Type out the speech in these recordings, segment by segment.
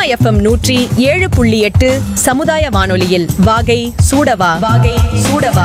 FM நூற்றி ஏழு புள்ளி எட்டு சமுதாய வானொலியில் வாகை சூடவா வாகை சூடவா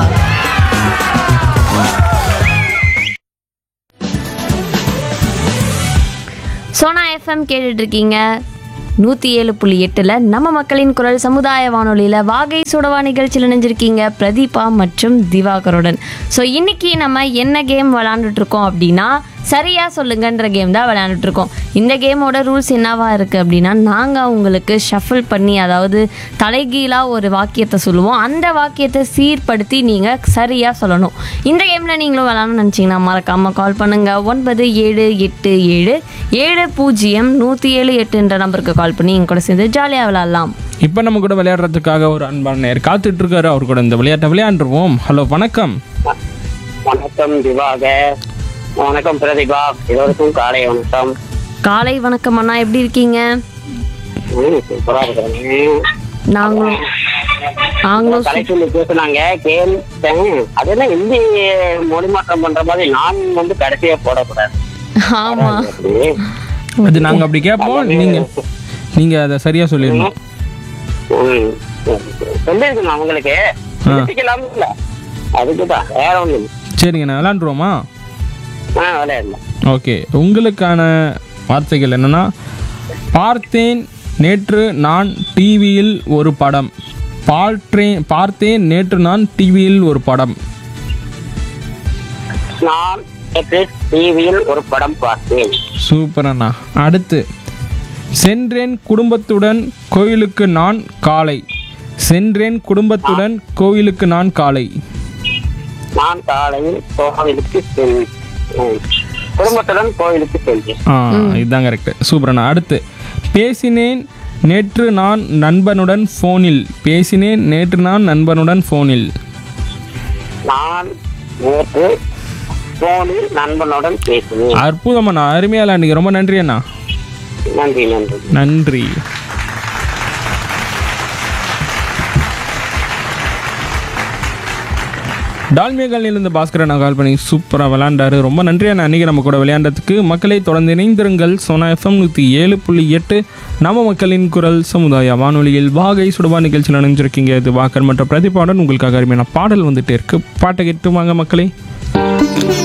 சோனா எஃப்எம் கேட்டுட்டு இருக்கீங்க நூற்றி ஏழு புள்ளி எட்டில் நம்ம மக்களின் குரல் சமுதாய வானொலியில் வாகை சுடவா நிகழ்ச்சியில் இணைஞ்சிருக்கீங்க பிரதீபா மற்றும் திவாகருடன் ஸோ இன்னைக்கு நம்ம என்ன கேம் விளாண்டுட்டு இருக்கோம் அப்படின்னா சரியா சொல்லுங்கன்ற கேம் தான் விளையாண்டுட்டு இருக்கோம் இந்த கேமோட ரூல்ஸ் என்னவா இருக்குது அப்படின்னா நாங்கள் உங்களுக்கு ஷஃபிள் பண்ணி அதாவது தலைகீழாக ஒரு வாக்கியத்தை சொல்லுவோம் அந்த வாக்கியத்தை சீர்படுத்தி நீங்கள் சரியாக சொல்லணும் இந்த கேமில் நீங்களும் விளாடணும்னு நினச்சிங்கன்னா மறக்காமல் கால் பண்ணுங்கள் ஒன்பது ஏழு எட்டு ஏழு ஏழு பூஜ்ஜியம் நூற்றி ஏழு எட்டுன்ற நம்பருக்கு கால் பண்ணி எங்க கூட சேர்ந்து ஜாலியாக விளாட்லாம் இப்போ நம்ம கூட விளையாடுறதுக்காக ஒரு அன்பான நேர் காத்துட்டு இருக்காரு அவர் கூட இந்த விளையாட்டை விளையாண்டுருவோம் ஹலோ வணக்கம் வணக்கம் திவாகர் வணக்கம் பிரதிபா எல்லோருக்கும் காலை வணக்கம் காலை வணக்கம் அண்ணா எப்படி இருக்கீங்க ம், சூப்பரா இருக்கிறேன் நாங்களும் நாங்களும் சு- கலைச்சொல்லி பேசுனாங்க கேட்டேன் அது என்ன ஹிந்தி மொழி மாற்றம் பண்ற மாதிரி நான் வந்து கடைசியா போடக்கூடாது ஆமா அப்படி. அது நாங்கள் அப்படி கேட்போம் நீங்கள் நீங்கள் அதை சரியாக சொல்லிடணும் ம், சொல்லியிருக்கணும் அவங்களுக்கு தெரிஞ்சுக்கலாம் இல்ல அதுக்குதான் வேற ஒண்ணு இல்லை. சரிங்க நான் விளையாண்டுருவோமா ஆ விளையாடலாம் ஓகே உங்களுக்கான வார்த்தைகள் என்னன்னா பார்த்தேன் நேற்று நான் டிவியில் ஒரு படம் பார்த்தேன் பார்த்தேன் நேற்று நான் டிவியில் ஒரு படம் நான் நேற்று டிவியில் ஒரு படம் பார்த்தேன் சூப்பர் அண்ணா அடுத்து சென்றேன் குடும்பத்துடன் கோயிலுக்கு நான் காலை சென்றேன் குடும்பத்துடன் கோயிலுக்கு நான் காலை நான் காலையில் கோவிலுக்கு சென்றேன் ம். குடும்பத்துடன் கோவிலுக்கு சென்றேன் ஆ இதுதான் கரெக்ட் சூப்பர் அண்ணா அடுத்து பேசினேன் நேற்று நான் நண்பனுடன் ஃபோனில் பேசினேன் நேற்று நான் நண்பனுடன் ஃபோனில் நான் நேற்று போனில் நண்பனுடன் பேசினேன் அற்புதம் அண்ணா அருமையாக விளையாண்டுங்க ரொம்ப நன்றி அண்ணா நன்றி நன்றி நன்றி டால்மியா காலனிலிருந்து பாஸ்கரன் கால் பண்ணி சூப்பராக விளையாண்டாரு ரொம்ப நன்றி அண்ணா அன்றைக்கி நம்ம கூட விளையாண்டதுக்கு மக்களை தொடர்ந்து இணைந்திருங்கள் சோனா எஃப்எம் நூற்றி ஏழு புள்ளி எட்டு நம்ம மக்களின் குரல் சமுதாய வானொலியில் வாகை சுடுவா நிகழ்ச்சியில் நினைஞ்சிருக்கீங்க இது வாக்கர் மற்ற பிரதிபாடன் உங்களுக்காக அருமையான பாடல் வந்துட்டே இருக்கு பாட்டை கேட்டு வாங்க மக்களே